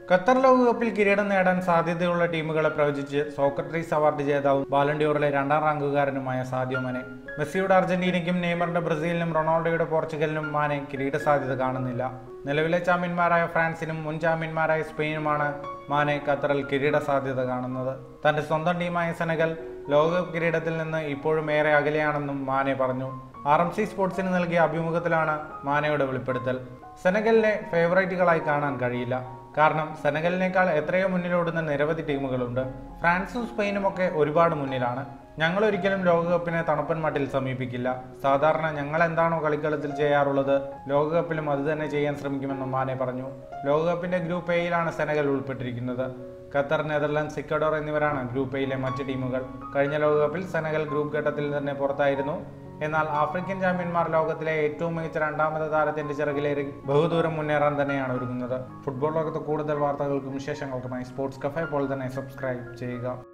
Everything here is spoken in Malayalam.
ഖത്തർ ലോകകപ്പിൽ കിരീടം നേടാൻ സാധ്യതയുള്ള ടീമുകളെ പ്രവചിച്ച് സോക്രട്ടീസ് അവാർഡ് ജേതാവും ബാലൻഡിയോറിലെ രണ്ടാം റാങ്കുകാരനുമായ സാദിയോ മനെ മെസ്സിയുടെ അർജന്റീനയ്ക്കും നെയ്മറിന്റെ ബ്രസീലിനും റൊണാൾഡോയുടെ പോർച്ചുഗലിനും മാനെ കിരീട സാധ്യത കാണുന്നില്ല നിലവിലെ ചാമ്പ്യന്മാരായ ഫ്രാൻസിനും മുൻ ചാമ്പ്യന്മാരായ സ്പെയിനുമാണ് മാനെ ഖത്തറിൽ കിരീട സാധ്യത കാണുന്നത് തന്റെ സ്വന്തം ടീമായ സെനഗൽ ലോകകപ്പ് കിരീടത്തിൽ നിന്ന് ഇപ്പോഴും ഏറെ അകലെയാണെന്നും മാനെ പറഞ്ഞു ആർ എം സി സ്പോർട്സിന് നൽകിയ അഭിമുഖത്തിലാണ് മാനയുടെ വെളിപ്പെടുത്തൽ സെനഗലിനെ ഫേവറേറ്റുകളായി കാണാൻ കഴിയില്ല കാരണം സെനഗലിനേക്കാൾ എത്രയോ മുന്നിലോടുന്ന നിരവധി ടീമുകളുണ്ട് ഫ്രാൻസും സ്പെയിനും ഒക്കെ ഒരുപാട് മുന്നിലാണ് ഞങ്ങൾ ഒരിക്കലും ലോകകപ്പിനെ തണുപ്പൻ മട്ടിൽ സമീപിക്കില്ല സാധാരണ ഞങ്ങൾ എന്താണോ കളിക്കളത്തിൽ ചെയ്യാറുള്ളത് ലോകകപ്പിലും അത് തന്നെ ചെയ്യാൻ ശ്രമിക്കുമെന്നും മാനെ പറഞ്ഞു ലോകകപ്പിന്റെ ഗ്രൂപ്പ് എയിലാണ് സെനഗൽ ഉൾപ്പെട്ടിരിക്കുന്നത് ഖത്തർ നെതർലാൻഡ്സ് ഇക്കഡോർ എന്നിവരാണ് ഗ്രൂപ്പ് എയിലെ മറ്റ് ടീമുകൾ കഴിഞ്ഞ ലോകകപ്പിൽ സെനഗൽ ഗ്രൂപ്പ് ഘട്ടത്തിൽ തന്നെ പുറത്തായിരുന്നു എന്നാൽ ആഫ്രിക്കൻ ചാമ്പ്യന്മാർ ലോകത്തിലെ ഏറ്റവും മികച്ച രണ്ടാമത്തെ താരത്തിന്റെ ചിറകിലേറി ബഹുദൂരം മുന്നേറാൻ തന്നെയാണ് ഒരുങ്ങുന്നത് ഫുട്ബോൾ ലോകത്ത് കൂടുതൽ വാർത്തകൾക്കും വിശേഷങ്ങൾക്കുമായി സ്പോർട്സ് കഫേ പോലെ തന്നെ സബ്സ്ക്രൈബ് ചെയ്യുക